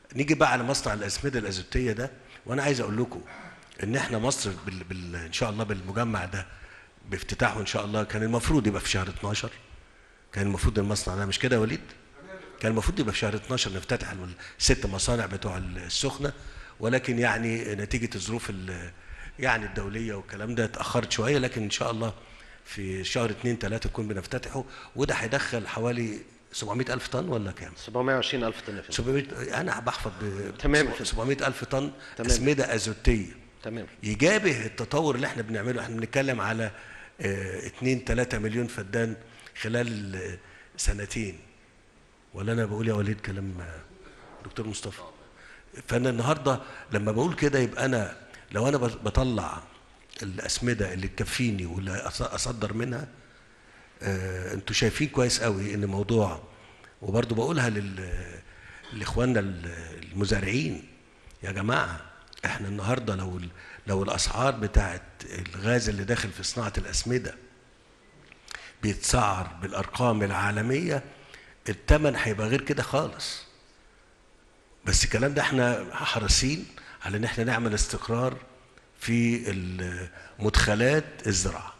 نيجي بقى على مصنع الاسمده الازوتيه ده وانا عايز اقول لكم ان احنا مصر بال... بال... ان شاء الله بالمجمع ده بافتتاحه ان شاء الله كان المفروض يبقى في شهر 12 كان المفروض المصنع ده مش كده يا وليد كان المفروض يبقى في شهر 12 نفتتح الست مصانع بتوع السخنه ولكن يعني نتيجه الظروف ال- يعني الدوليه والكلام ده اتاخرت شويه لكن ان شاء الله في شهر 2 3 نكون بنفتتحه وده هيدخل حوالي 700 ألف طن ولا كام؟ 720 ألف طن يا فندم 700 انا بحفظ ب تمام. 700 ألف طن تمام. اسمده ازوتيه تمام يجابه التطور اللي احنا بنعمله احنا بنتكلم على 2 3 مليون فدان خلال آه، سنتين ولا انا بقول يا وليد كلام آه، دكتور مصطفى فانا النهارده لما بقول كده يبقى انا لو انا بط- بطلع الاسمده اللي تكفيني واللي أص- اصدر منها آه، انتوا شايفين كويس قوي ان موضوع وبرضه بقولها لل لاخواننا ال- المزارعين يا جماعه احنا النهارده لو ال- لو الاسعار بتاعت الغاز اللي داخل في صناعه الاسمده بيتسعر بالارقام العالميه الثمن هيبقى غير كده خالص بس الكلام ده احنا حريصين على ان احنا نعمل استقرار في ال- مدخلات الزراعه